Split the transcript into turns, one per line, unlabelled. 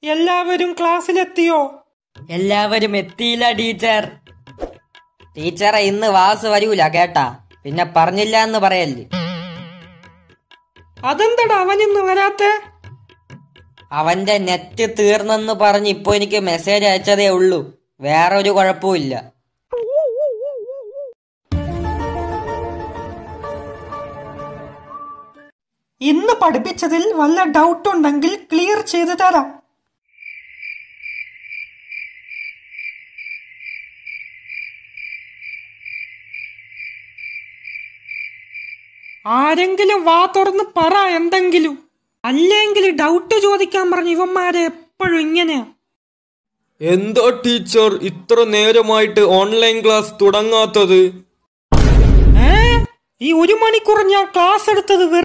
എല്ലാവരും ക്ലാസ്സിലെത്തിയോ
എല്ലാവരും എത്തിയില്ല ടീച്ചർ ടീച്ചറെ ഇന്ന് വാസ് വരൂല കേട്ടാ പിന്നെ പറഞ്ഞില്ല എന്ന് പറയല്ലേ
അതെന്തടാ അവനിന്ന് വരാത്തെ
അവന്റെ നെറ്റ് തീർന്നെന്ന് പറഞ്ഞ് ഇപ്പൊ എനിക്ക് മെസ്സേജ് അയച്ചതേ ഉള്ളൂ വേറൊരു കുഴപ്പമില്ല
ഇന്ന് പഠിപ്പിച്ചതിൽ വല്ല ഡൗട്ട് ഉണ്ടെങ്കിൽ ക്ലിയർ ചെയ്തു തരാം ആരെങ്കിലും വാ തുറന്ന് പറ എന്തെങ്കിലും അല്ലെങ്കിൽ ഡൗട്ട് ചോദിക്കാൻ പറഞ്ഞ ഇവന്മാരെ എപ്പോഴും ഇങ്ങനെയാ
എന്താ ടീച്ചർ ഇത്ര നേരമായിട്ട് ഓൺലൈൻ ക്ലാസ് തുടങ്ങാത്തത്
ഏ ഈ ഒരു മണിക്കൂർ ഞാൻ ക്ലാസ് എടുത്തത് വെറുതെ